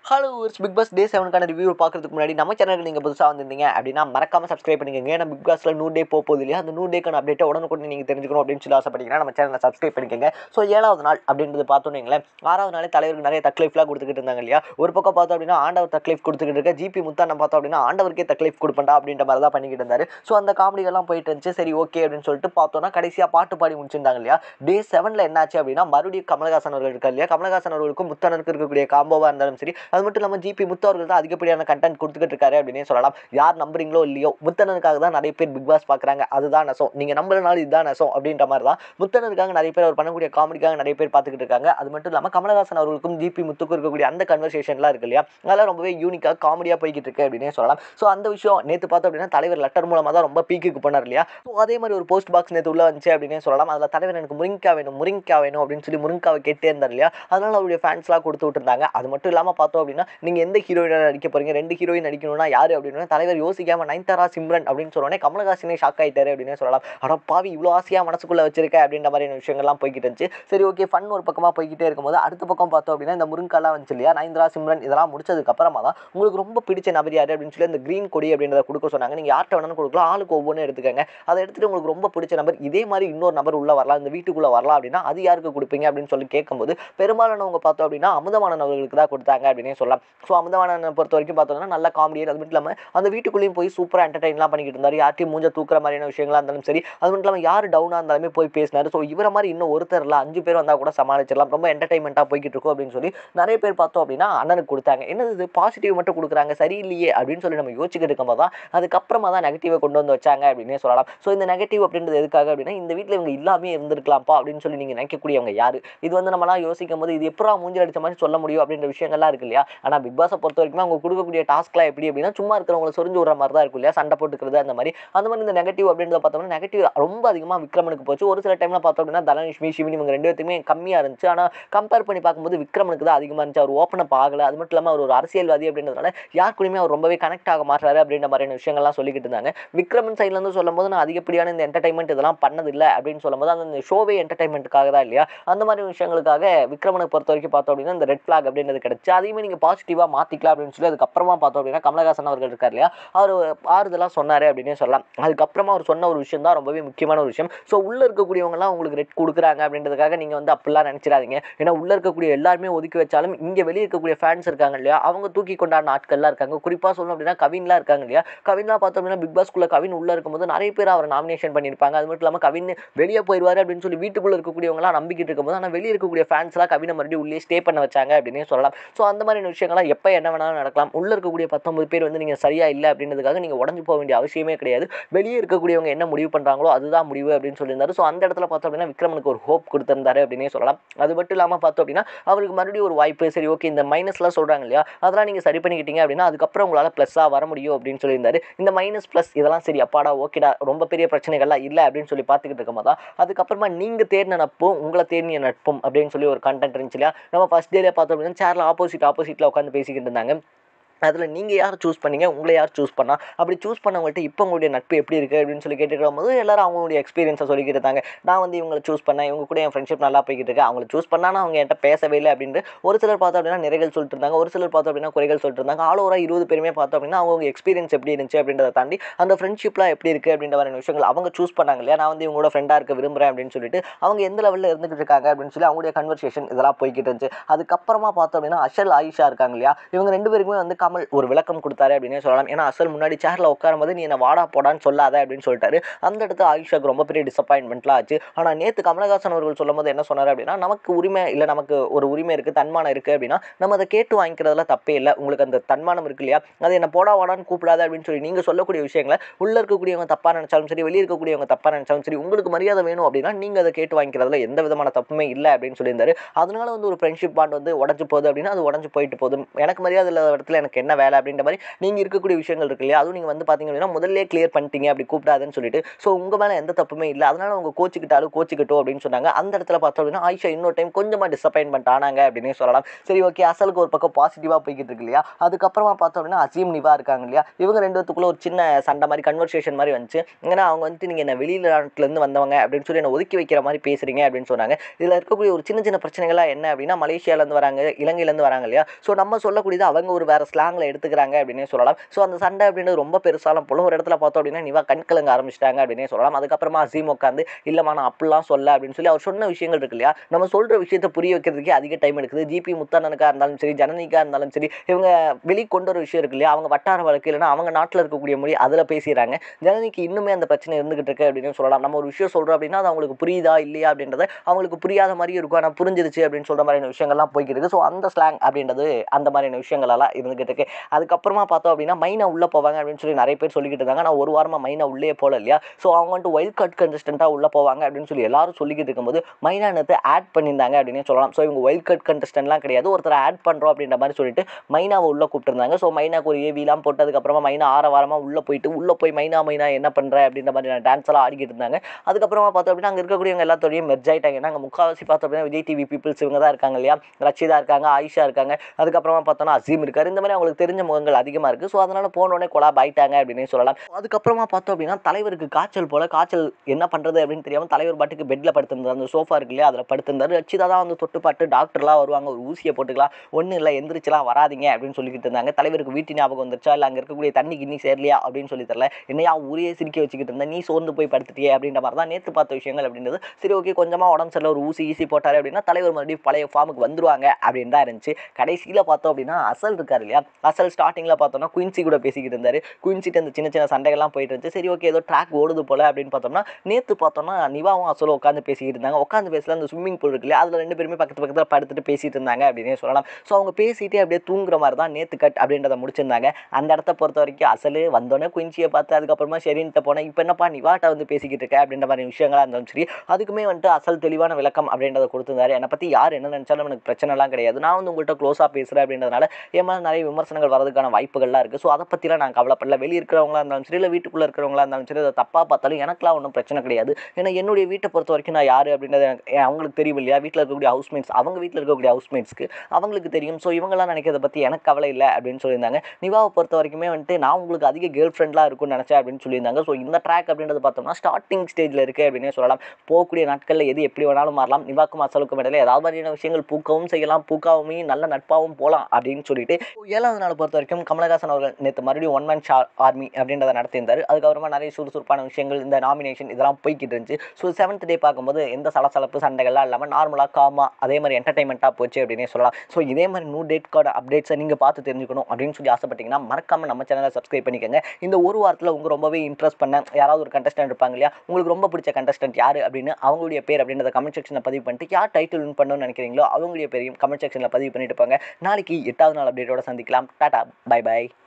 hello it's Bigg Boss day செவனுக்கான review பார்க்கறதுக்கு முன்னாடி நம்ம சேனலுக்கு நீங்கள் புதுசாக வந்திருந்தீங்க அப்படின்னா மறக்காம சப்ஸ்கிரைப் பண்ணிக்கோங்க ஏன்னா பிக் பாஸில் நூறு டே போக போகுது இல்லையா அந்த நூறு டேக்கான அப்டேட்டை உடனுக்குடன் நீங்கள் தெரிஞ்சுக்கணும் அப்படின்னு சொல்லி ஆசைப்பட்டீங்கன்னா நம்ம சேனலை சப்ஸ்கிரைப் பண்ணிக்கோங்க ஸோ ஏழாவது நாள் அப்படின்றது பார்த்தோன்னீங்களேன் ஆறாவது நாளே தலைவருக்கு நிறைய தக்லீஃப்லாம் கொடுத்துக்கிட்டு இருந்தாங்க இல்லையா ஒரு பக்கம் பார்த்தோம் அப்படின்னா ஆண்டவர் தக்லீஃப் கொடுத்துக்கிட்டு இருக்க ஜிபி முத்தான பார்த்தோம் அப்படின்னா ஆண்டவருக்கே தக்லீஃப் கொடுப்பேன்டா அப்படின்ற மாதிரி தான் பண்ணிக்கிட்டு இருந்தாரு ஸோ அந்த காமெடிகள்லாம் போயிட்டு இருந்துச்சு சரி ஓகே அப்படின்னு சொல்லிட்டு பார்த்தோன்னா கடைசியாக பாட்டு பாடி முடிச்சிருந்தாங்க இல்லையா டே செவனில் என்னாச்சு அப்படின்னா மறுபடியும் கமலஹாசன் அவர்கள் இருக்கா இல்லையா கமலஹாசன் அவர்களுக்கும் முத்தனருக்கு இருக்கக்கூடிய காம்போவாக இருந்தாலும் சரி அது மட்டும் இல்லாமல் ஜிபி முத்து அவர்கள் தான் அதிகப்படியான கண்டென்ட் கொடுத்துக்கிட்டு இருக்காரு அப்படின்னே சொல்லலாம் யார் நம்புறீங்களோ இல்லையோ முத்தனனுக்காக தான் நிறைய பேர் பிக் பாஸ் பார்க்குறாங்க அதுதான் நெசம் நீங்கள் நம்புறனால இதுதான் நெசம் அப்படின்ற மாதிரி தான் முத்தனனுக்காக நிறைய பேர் அவர் பண்ணக்கூடிய காமெடிக்காக நிறைய பேர் பார்த்துக்கிட்டு இருக்காங்க அது மட்டும் இல்லாமல் கமலஹாசன் அவர்களுக்கும் ஜிபி முத்துக்கும் இருக்கக்கூடிய அந்த கன்வர்சேஷன்லாம் இருக்கு இல்லையா அதெல்லாம் ரொம்பவே யூனிக்காக காமெடியாக போய்கிட்டு இருக்கு அப்படின்னே சொல்லலாம் ஸோ அந்த விஷயம் நேற்று பார்த்தோம் அப்படின்னா தலைவர் லெட்டர் மூலமாக தான் ரொம்ப பீக்குக்கு போனார் இல்லையா ஸோ அதே மாதிரி ஒரு போஸ்ட் பாக்ஸ் நேற்று உள்ள வந்துச்சு அப்படின்னே சொல்லலாம் அதில் தலைவர் எனக்கு முருங்கா வேணும் முருங்கா வேணும் அப்படின்னு சொல்லி முருங்காவை கேட்டே இருந்தார் இல்லையா அதனால அவருடைய ஃபேன்ஸ்லாம் கொடுத்து விட்டுருந்தாங்க அது மட்டும் இல்லாமல் பார்த்தோம் அப்படின்னா நீங்கள் எந்த ஹீரோயினாக நடிக்க போறீங்க ரெண்டு ஹீரோயின் நடிக்கணும்னா யார் அப்படின்னா தலைவர் யோசிக்காம நயன்தாரா சிம்ரன் அப்படின்னு சொன்னோடனே கமலஹாசனே ஷாக் ஆயிட்டாரு அப்படின்னு சொல்லலாம் அட பாவி இவ்வளோ ஆசையாக மனசுக்குள்ளே வச்சிருக்க அப்படின்ற மாதிரியான விஷயங்கள்லாம் போய்கிட்டு இருந்துச்சு சரி ஓகே ஃபன் ஒரு பக்கமாக போய்கிட்டே இருக்கும்போது அடுத்த பக்கம் பார்த்தோம் அப்படின்னா இந்த முருங்காலாம் வந்துச்சு இல்லையா நயன்தாரா சிம்ரன் இதெல்லாம் முடிச்சதுக்கு அப்புறமா தான் உங்களுக்கு ரொம்ப பிடிச்ச நபர் யார் அப்படின்னு சொல்லி அந்த க்ரீன் கொடி அப்படின்றத கொடுக்க சொன்னாங்க நீங்கள் யார்கிட்ட வேணாலும் கொடுக்கலாம் ஆளுக்கு ஒவ்வொன்றும் எடுத்துக்கங்க அதை எடுத்துட்டு உங்களுக்கு ரொம்ப பிடிச்ச நபர் இதே மாதிரி இன்னொரு நபர் உள்ள வரலாம் இந்த வீட்டுக்குள்ள வரலாம் அப்படின்னா அது யாருக்கு கொடுப்பீங்க அப்படின்னு சொல்லி கேட்கும்போது பெரும்பாலானவங்க பார்த்தோம் அப்படின்னா அமுதமானன் அவர்களுக்கு தான் கொடுத்தாங்க அப்படின்னே சொல்லலாம் ஸோ அமுதமானனை பொறுத்த வரைக்கும் பார்த்தோம்னா நல்ல காமெடியர் அது மட்டும் இல்லாமல் அந்த வீட்டுக்குள்ளேயும் போய் சூப்பராக என்டர்டைன்லாம் பண்ணிக்கிட்டு இருந்தார் யார்ட்டையும் மூஞ்ச தூக்குற மாதிரியான விஷயங்களா இருந்தாலும் சரி அது மட்டும் இல்லாமல் யார் டவுனாக இருந்தாலுமே போய் பேசினார் ஸோ இவரை மாதிரி இன்னும் ஒருத்தர் இல்லை அஞ்சு பேர் வந்தால் கூட சமாளிச்சிடலாம் ரொம்ப என்டர்டைன்மெண்ட்டாக போய்கிட்டு இருக்கும் அப்படின்னு சொல்லி நிறைய பேர் பார்த்தோம் அப்படின்னா அண்ணனுக்கு கொடுத்தாங்க என்னது இது பாசிட்டிவ் மட்டும் கொடுக்குறாங்க சரியில்லையே அப்படின்னு சொல்லி நம்ம யோசிச்சுக்கிட்டு இருக்கும்போது தான் அதுக்கப்புறமா தான் நெகட்டிவை கொண்டு வந்து வச்சாங்க அப்படின்னே சொல்லலாம் ஸோ இந்த நெகட்டிவ் அப்படின்றது எதுக்காக அப்படின்னா இந்த வீட்டில் இவங்க இல்லாமே இருந்திருக்கலாம்ப்பா அப்படின்னு சொல்லி நீங்கள் நினைக்கக்கூடியவங்க யார் இது வந்து நம்மளாம் யோசிக்கும் போது இது எப்படா மூஞ்சி அடிச்ச மாதிரி சொல்ல முடியும் அப்படின்ற விஷயங்கள்லாம் இருக்கு இல்லையா ஆனால் பிக் பாஸை பொறுத்த வரைக்கும் அவங்க கொடுக்கக்கூடிய டாஸ்க்லாம் எப்படி அப்படின்னா சும்மா இருக்கிறவங்களை சொரிஞ்சு விடுற மாதிரி தான் இருக்கும் இல்லையா சண்டை போட்டுக்கிறது அந்த மாதிரி அந்த மாதிரி இந்த நெகட்டிவ் அப்படின்றத பார்த்தோம்னா நெகட்டிவ் ரொம்ப அதிகமாக விக்ரமனுக்கு போச்சு ஒரு சில டைம்ல பார்த்தோம் அப்படின்னா தனலட்சுமி சிவனி இவங்க ரெண்டு பேருக்குமே கம்மியாக இருந்துச்சு ஆனால் கம்பேர் பண்ணி பார்க்கும்போது விக்ரமனுக்கு தான் அதிகமாக இருந்துச்சு அவர் ஓப்பன் அப் ஆகலை அது மட்டும் இல்லாமல் அவர் ஒரு அரசியல்வாதி அப்படின்றதுனால யார் கூடயுமே அவர் ரொம்பவே கனெக்ட் ஆக மாட்டாரு அப்படின்ற மாதிரியான விஷயங்கள்லாம் சொல்லிக்கிட்டு இருந்தாங்க விக்ரமன் சைட்லேருந்து சொல்லும்போது நான் அதிகப்படியான இந்த என்டர்டைன்மெண்ட் இதெல்லாம் பண்ணதில்லை அப்படின்னு சொல்லும்போது அந்த ஷோவே என்டர்டைன்மெண்ட்டுக்காக தான் இல்லையா அந்த மாதிரி விஷயங்களுக்காக விக்ரமனை பொறுத்த வரைக்கும் பார்த்தோம் அப்படின்னா இந்த ரெட் ஃபிளாக் அப்படின்றது கிடைச்சு அதையுமே நீங்கள் பாசிட்டிவாக மாற்றிக்கலாம் அப்படின்னு சொல்லி அதுக்கப்புறமா பார்த்தோம் அப்படின்னா கமலஹாசன் அவர்கள் இருக்கார் இல்லையா அவர் ஆறுதலாக சொன்னார் அப்படின்னே சொல்லலாம் அதுக்கப்புறமா அவர் சொன்ன ஒரு விஷயம் தான் ரொம்பவே முக்கியமான ஒரு விஷயம் ஸோ உள்ளே இருக்கக்கூடியவங்கலாம் உங்களுக்கு ரெட் கொடுக்குறாங்க அப்படின்றதுக்காக நீங்கள் வந்து அப்படிலாம் நினச்சிடாதீங்க ஏன்னா உள்ளே இருக்கக்கூடிய எல்லாருமே ஒதுக்கி வச்சாலும் இங்கே வெளியே இருக்கக்கூடிய ஃபேன்ஸ் இருக்காங்க இல்லையா அவங்க தூக்கி கொண்டாடின ஆட்கள்லாம் இருக்காங்க குறிப்பாக சொல்லணும் அப்படின்னா கவின்லாம் இருக்காங்க இல்லையா கவின்லாம் பார்த்தோம் அப்படின்னா பிக் பாஸ்க்குள்ள கவின் உள்ளே இருக்கும்போது நிறைய பேர் அவரை நாமினேஷன் பண்ணியிருப்பாங்க அது மட்டும் இல்லாமல் கவின் வெளியே போயிடுவார் அப்படின்னு சொல்லி வீட்டுக்குள்ளே இருக்கக்கூடியவங்களாம் நம்பிக்கிட்டு இருக்கும்போது ஆனால் வெளியே இருக்கக்கூடிய ஃபேன்ஸ்லாம் கவினை மறுபடியும் உள்ளே ஸ்டே பண்ண வச்சாங்க அப்படின்னே சொல்லலாம் ஸோ அந்த மாதிரியான விஷயங்கள்லாம் எப்போ என்ன வேணாலும் நடக்கலாம் உள்ளே இருக்கக்கூடிய பத்தொன்பது பேர் வந்து நீங்கள் சரியா இல்லை அப்படின்றதுக்காக நீங்கள் உடஞ்சு போக வேண்டிய அவசியமே கிடையாது வெளியே இருக்கக்கூடியவங்க என்ன முடிவு பண்ணுறாங்களோ அதுதான் முடிவு அப்படின்னு சொல்லியிருந்தாரு ஸோ அந்த இடத்துல பார்த்தோம் அப்படின்னா விக்ரமனுக்கு ஒரு ஹோப் கொடுத்திருந்தாரு அப்படின்னே சொல்லலாம் அது மட்டும் இல்லாமல் பார்த்தோம் அப்படின்னா அவருக்கு மறுபடியும் ஒரு வாய்ப்பு சரி ஓகே இந்த மைனஸ்லாம் சொல்கிறாங்க இல்லையா அதெல்லாம் நீங்கள் சரி பண்ணிக்கிட்டீங்க அப்படின்னா அதுக்கப்புறம் உங்களால் ப்ளஸ்ஸாக வர முடியும் அப்படின்னு சொல்லியிருந்தாரு இந்த மைனஸ் ப்ளஸ் இதெல்லாம் சரி அப்பாடா ஓகேடா ரொம்ப பெரிய பிரச்சனைகள்லாம் இல்லை அப்படின்னு சொல்லி பார்த்துக்கிட்டு இருக்கும்போது தான் அதுக்கப்புறமா நீங்கள் தேடின நட்பும் உங்களை தேடிய நட்பும் அப்படின்னு சொல்லி ஒரு கண்டென்ட் இருந்துச்சு இல்லையா நம்ம ஃபஸ்ட் டேலே பார்த்தோம் அப்படின்னா சேரில் ஆப்போசிட் ஆப்போசிட்டில் உட்காந்து பேசிக்கிட்டு இருந்தாங்க அதில் நீங்கள் யார் சூஸ் பண்ணீங்க உங்களை யார் சூஸ் பண்ணா அப்படி சூஸ் பண்ணவங்கள்ட்ட இப்போ உங்களுடைய நட்பு எப்படி இருக்குது அப்படின்னு சொல்லி கேட்டுக்கும் போது எல்லாரும் அவங்களுடைய எக்ஸ்பீரியன்ஸை சொல்லிக்கிட்டு இருந்தாங்க நான் வந்து இவங்களை சூஸ் பண்ணேன் இவங்க கூட என் ஃப்ரெண்ட்ஷிப் நல்லா போய்கிட்டு இருக்கு அவங்கள சூஸ் பண்ணானா அவங்க என்கிட்ட பேசவே இல்லை அப்படின்ட்டு ஒரு சிலர் பார்த்தோம் அப்படின்னா நிறைகள் சொல்லிட்டு இருந்தாங்க ஒரு சிலர் பார்த்தோம் அப்படின்னா குறைகள் சொல்லிட்டு இருந்தாங்க ஆல் ஓவராக இருபது பேருமே பார்த்தோம் அப்படின்னா அவங்க எக்ஸ்பீரியன்ஸ் எப்படி இருந்துச்சு அப்படின்றத தாண்டி அந்த ஃப்ரெண்ட்ஷிப்லாம் எப்படி இருக்குது அப்படின்ற மாதிரி விஷயங்கள் அவங்க சூஸ் பண்ணாங்க இல்லையா நான் வந்து இவங்களோட ஃப்ரெண்டாக இருக்க விரும்புகிறேன் அப்படின்னு சொல்லிட்டு அவங்க எந்த லெவலில் இருந்துகிட்டு இருக்காங்க அப்படின்னு சொல்லி அவங்களுடைய கன்வர்சேஷன் இதெல்லாம் போய்கிட்டு இருந்துச்சு அதுக்கப்புறமா பார்த்தோம் அப்படின்னா அஷல் ஆயிஷா இருக்காங்க இல்லையா இவங்க ரெண்டு பேருக்குமே வந்து கமல் ஒரு விளக்கம் கொடுத்தாரு அப்படின்னே சொல்லலாம் ஏன்னா அசல் முன்னாடி சேரில் உட்காரும் போது நீ என்ன வாடா போடான்னு சொல்லாத அப்படின்னு சொல்லிட்டாரு அந்த இடத்துல ஆயிஷாக்கு ரொம்ப பெரிய டிசப்பாயின்மெண்ட்லாம் ஆச்சு ஆனால் நேற்று கமலஹாசன் அவர்கள் சொல்லும் போது என்ன சொன்னார் அப்படின்னா நமக்கு உரிமை இல்லை நமக்கு ஒரு உரிமை இருக்குது தன்மானம் இருக்குது அப்படின்னா நம்ம அதை கேட்டு வாங்கிக்கிறதுல தப்பே இல்லை உங்களுக்கு அந்த தன்மானம் இருக்கு இல்லையா அதை என்ன போடா வாடான்னு கூப்பிடாத அப்படின்னு சொல்லி நீங்கள் சொல்லக்கூடிய விஷயங்களை உள்ளே இருக்கக்கூடியவங்க தப்பாக நினச்சாலும் சரி வெளியே இருக்கக்கூடியவங்க தப்பாக நினச்சாலும் சரி உங்களுக்கு மரியாதை வேணும் அப்படின்னா நீங்கள் அதை கேட்டு வாங்கிக்கிறதுல எந்த விதமான தப்புமே இல்லை அப்படின்னு சொல்லியிருந்தாரு அதனால வந்து ஒரு ஃப்ரெண்ட்ஷிப் பாண்ட் வந்து உடஞ்சு போகுது அப்படின்னா அது உடஞ்சு போயிட்டு போதும் எனக்கு மரியாதை இல்லாத இடத்துல எனக்கு உங்களுக்கு என்ன வேலை அப்படின்ற மாதிரி நீங்கள் இருக்கக்கூடிய விஷயங்கள் இருக்கு இல்லையா அதுவும் நீங்கள் வந்து பார்த்தீங்க அப்படின்னா முதல்ல கிளியர் பண்ணிட்டீங்க அப்படி கூப்பிடாதுன்னு சொல்லிட்டு ஸோ உங்கள் மேலே எந்த தப்புமே இல்லை அதனால உங்க கோச்சிக்கிட்டாலும் கோச்சிக்கட்டும் அப்படின்னு சொன்னாங்க அந்த இடத்துல பார்த்தோம் அப்படின்னா ஆயிஷா இன்னொரு டைம் கொஞ்சமாக டிசப்பாயின்மெண்ட் ஆனாங்க அப்படின்னே சொல்லலாம் சரி ஓகே அசலுக்கு ஒரு பக்கம் பாசிட்டிவாக போய்கிட்டு இருக்கு இல்லையா அதுக்கப்புறமா பார்த்தோம் அப்படின்னா அசீம் நிவா இருக்காங்க இல்லையா இவங்க ரெண்டு பேத்துக்குள்ள ஒரு சின்ன சண்டை மாதிரி கன்வர்சேஷன் மாதிரி வந்துச்சு ஏன்னா அவங்க வந்துட்டு நீங்கள் என்ன வெளிநாட்டிலேருந்து வந்தவங்க அப்படின்னு சொல்லி என்ன ஒதுக்கி வைக்கிற மாதிரி பேசுறீங்க அப்படின்னு சொன்னாங்க இதில் இருக்கக்கூடிய ஒரு சின்ன சின்ன பிரச்சனைகள்லாம் என்ன அப்படின்னா மலேசியாலேருந்து வராங்க இலங்கையிலேருந்து வராங்க இல்லையா ஸோ நம்ம சொல்லக்கூடியது அவங்க ஒரு வேறு ஸ்லாங்கில் எடுத்துக்கிறாங்க அப்படின்னே சொல்லலாம் ஸோ அந்த சண்டை அப்படின்றது ரொம்ப பெருசாலும் போல ஒரு இடத்துல பார்த்தோம் அப்படின்னா நிவா கண்கலங்க ஆரம்பிச்சிட்டாங்க அப்படின்னே சொல்லலாம் அதுக்கப்புறமா அசீம் உட்காந்து இல்லைம்மா நான் அப்படிலாம் சொல்ல அப்படின்னு சொல்லி அவர் சொன்ன விஷயங்கள் இருக்கு இல்லையா நம்ம சொல்கிற விஷயத்தை புரிய வைக்கிறதுக்கே அதிக டைம் எடுக்குது ஜிபி முத்தானனுக்காக இருந்தாலும் சரி ஜனனிக்காக இருந்தாலும் சரி இவங்க வெளி கொண்டு வர விஷயம் இருக்கு இல்லையா அவங்க வட்டார வழக்கு இல்லைன்னா அவங்க நாட்டில் இருக்கக்கூடிய மொழி அதில் பேசிடுறாங்க ஜனனிக்கு இன்னுமே அந்த பிரச்சனை இருந்துகிட்டு இருக்கு அப்படின்னு சொல்லலாம் நம்ம ஒரு விஷயம் சொல்கிறோம் அப்படின்னா அது அவங்களுக்கு புரியுதா இல்லையா அப்படின்றத அவங்களுக்கு புரியாத மாதிரி இருக்கும் ஆனால் புரிஞ்சிருச்சு அப்படின்னு சொல்கிற மாதிரியான விஷயங்கள்லாம் போய்கிட்டு இருக்கு ஸோ அந்த ஸ்லாங் அப்படின்றது அந்த மாதிரியான விஷயங்கள் எல்லாம் இருந்துகிட்டு இருக்கு அதுக்கப்புறமா பார்த்தோம் அப்படின்னா மைனா உள்ளே போவாங்க அப்படின்னு சொல்லி நிறைய பேர் சொல்லிக்கிட்டு இருந்தாங்க நான் ஒரு வாரமாக மைனா உள்ளே போகல இல்லையா ஸோ அவங்க வந்துட்டு வைல்ட் கார்ட் கண்டஸ்டண்ட்டாக உள்ளே போவாங்க அப்படின்னு சொல்லி எல்லாரும் சொல்லிக்கிட்டு இருக்கும்போது மைனா நேரத்தை ஆட் பண்ணியிருந்தாங்க அப்படின்னு சொல்லலாம் ஸோ இவங்க வைல்ட் கார்ட் கண்டஸ்டன்ட்லாம் கிடையாது ஒருத்தர் ஆட் பண்ணுறோம் அப்படின்ற மாதிரி சொல்லிட்டு மைனாவை உள்ளே கூப்பிட்டுருந்தாங்க ஸோ மைனாக்கு ஒரு ஏவிலாம் போட்டதுக்கப்புறமா மைனா ஆற வாரமாக உள்ளே போயிட்டு உள்ளே போய் மைனா மைனா என்ன பண்ணுற அப்படின்ற மாதிரி டான்ஸ் எல்லாம் ஆடிக்கிட்டு இருந்தாங்க அதுக்கப்புறமா பார்த்தோம் அப்படின்னா அங்கே இருக்கக்கூடியவங்க எல்லாத்தோடையும் மெர்ஜ் ஆயிட்டாங்க ஏன்னா அங்கே முக்கால்வாசி பார்த்தோம் அப்படின்னா விஜய் டிவி பீப்புள்ஸ் இவங்க தான் இருக்காங்க இல்லையா ரச்சிதா இருக்காங்க ஆயிஷா இருக்காங்க அதுக்கப்புறமா பார்த்தோம்னா அசீம் இருக்காரு இந்த மாதிரி அவங்களுக்கு தெரிஞ்ச முகங்கள் அதிகமாக இருக்குது ஸோ அதனால் போனோடனே கொலாப் ஆயிட்டாங்க அப்படின்னு சொல்லலாம் அதுக்கப்புறமா பார்த்தோம் அப்படின்னா தலைவருக்கு காய்ச்சல் போல காய்ச்சல் என்ன பண்ணுறது அப்படின்னு தெரியாமல் தலைவர் பாட்டுக்கு பெட்டில் படுத்திருந்தார் அந்த சோஃபா இருக்கு இல்லையா அதில் படுத்திருந்தாரு ரச்சிதா தான் வந்து தொட்டு பாட்டு டாக்டர்லாம் வருவாங்க ஒரு ஊசியை போட்டுக்கலாம் ஒன்றும் இல்லை எந்திரிச்சலாம் வராதீங்க அப்படின்னு சொல்லிக்கிட்டு இருந்தாங்க தலைவருக்கு வீட்டு ஞாபகம் வந்துருச்சா இல்லை அங்கே இருக்கக்கூடிய தண்ணி கிண்ணி சேரலையா அப்படின்னு சொல்லி தரல என்னையா ஊரே சிரிக்க வச்சுக்கிட்டு இருந்தேன் நீ சோர்ந்து போய் படுத்துட்டியே அப்படின்ற மாதிரி தான் நேற்று பார்த்த விஷயங்கள் அப்படின்றது சரி ஓகே கொஞ்சமாக உடம்பு சரியில்லை ஒரு ஊசி ஈசி போட்டார் அப்படின்னா தலைவர் மறுபடியும் பழைய ஃபார்முக்கு வந்துருவாங்க அப்படின்னு தான் இருந்துச்சு கடைசியில் பார்த்தோம் அப்படின்னா அசல் இருக்கார் இல்லையா அசல் ஸ்டார்டிங்கில் பார்த்தோம்னா குயின்சி கூட பேசிக்கிட்டு இருந்தார் குயின்சிட்டு அந்த சின்ன சின்ன சண்டைகள்லாம் போயிட்டு இருந்துச்சு சரி ஓகே ஏதோ ட்ராக் ஓடுது போல அப்படின்னு பார்த்தோம்னா நேற்று பார்த்தோம்னா நிவாவும் அசலும் உட்காந்து பேசிக்கிட்டு இருந்தாங்க உட்காந்து பேசல அந்த ஸ்விம்மிங் பூல் இருக்கு இல்லையா அதில் ரெண்டு பேருமே பக்கத்து பக்கத்தில் படுத்துட்டு பேசிட்டு இருந்தாங்க அப்படின்னே சொல்லலாம் ஸோ அவங்க பேசிட்டே அப்படியே தூங்குற மாதிரி தான் நேற்று கட் அப்படின்றத முடிச்சிருந்தாங்க அந்த இடத்த பொறுத்த வரைக்கும் அசல் வந்தோடனே குயின்சியை பார்த்து அதுக்கப்புறமா ஷெரின்ட்ட போனேன் இப்போ என்னப்பா நிவாட்ட வந்து பேசிக்கிட்டு இருக்க அப்படின்ற மாதிரி விஷயங்களா இருந்தாலும் சரி அதுக்குமே வந்துட்டு அசல் தெளிவான விளக்கம் அப்படின்றத கொடுத்துருந்தாரு என்னை பற்றி யார் என்ன நினச்சாலும் எனக்கு பிரச்சனைலாம் கிடையாது நான் வந்து உங்கள்கிட்ட க்ளோஸாக பேசுகிறேன் அப்படின்றதுனால என் மேலே நிறைய விமர்சனங்கள் வரதுக்கான வாய்ப்புகள்லாம் இருக்குது ஸோ அதை பற்றிலாம் நான் கவலைப்படல வெளியே இருக்கிறவங்களா இருந்தாலும் சரி இல்லை வீட்டுக்குள்ளே இருக்கிறவங்களா இருந்தாலும் சரி அதை தப்பாக பார்த்தாலும் எனக்குலாம் ஒன்றும் பிரச்சனை கிடையாது ஏன்னா என்னுடைய வீட்டை பொறுத்த வரைக்கும் நான் யார் அப்படின்றது எனக்கு ஏன் அவங்களுக்கு தெரியும் இல்லையா வீட்டில் இருக்கக்கூடிய ஹவுஸ்மேட்ஸ் அவங்க வீட்டில் இருக்கக்கூடிய ஹவுஸ்மேட்ஸ்க்கு அவங்களுக்கு தெரியும் ஸோ இவங்கெல்லாம் நினைக்கிறத பற்றி எனக்கு கவலை இல்லை அப்படின்னு சொல்லியிருந்தாங்க நிவாவை பொறுத்த வரைக்குமே வந்துட்டு நான் உங்களுக்கு அதிக கேர்ள் ஃப்ரெண்ட்லாம் இருக்கும்னு நினச்சேன் அப்படின்னு சொல்லியிருந்தாங்க ஸோ இந்த ட்ராக் அப்படின்றது பார்த்தோம்னா ஸ்டார்டிங் ஸ்டேஜில் இருக்குது அப்படின்னே சொல்லலாம் போகக்கூடிய நாட்களில் எது எப்படி வேணாலும் மாறலாம் நிவாக்கும் அசலுக்கும் இடையில ஏதாவது மாதிரியான விஷயங்கள் பூக்கவும் செய்யலாம் பூக்காவுமே நல்ல நட்பாகவும் போகலாம் அப்படின்னு சொல்லிட்டு ஏழாவது நாள் பொறுத்த வரைக்கும் கமலஹாசன் அவர்கள் நேற்று மறுபடியும் ஒன் மேன் ஷா ஆர்மி அப்படின்றத நடத்தியிருந்தார் அதுக்கப்புறமா நிறைய சுறுசுறுப்பான விஷயங்கள் இந்த நாமினேஷன் இதெல்லாம் போய்கிட்டு இருந்துச்சு ஸோ செவன்த் டே பார்க்கும்போது எந்த சலசலப்பு சண்டைகள்லாம் இல்லாமல் நார்மலாக காமா அதே மாதிரி என்டர்டைன்மெண்ட்டாக போச்சு அப்படின்னே சொல்லலாம் ஸோ இதே மாதிரி நியூ டேட் கார்டு அப்டேட்ஸை நீங்கள் பார்த்து தெரிஞ்சுக்கணும் அப்படின்னு சொல்லி ஆசைப்பட்டீங்கன்னா மறக்காம நம்ம சேனலை சப்ஸ்கிரைப் பண்ணிக்கோங்க இந்த ஒரு வாரத்தில் உங்க ரொம்பவே இன்ட்ரெஸ்ட் பண்ண யாராவது ஒரு கண்டஸ்டன்ட் இருப்பாங்க இல்லையா உங்களுக்கு ரொம்ப பிடிச்ச கண்டஸ்டன்ட் யார் அப்படின்னு அவங்களுடைய பேர் அப்படின்றத கமெண்ட் செக்ஷனில் பதிவு பண்ணிட்டு யார் டைட்டில் வின் பண்ணணும்னு நினைக்கிறீங்களோ அவங்களுடைய பேரையும் கமெண்ட் செக்ஷனில் பதிவு பண்ணிட்டு போங்க நாளைக்கு எட்டாவது நாள் அப்டேட்டோட சந்திக்கலாம் டாடா பை பை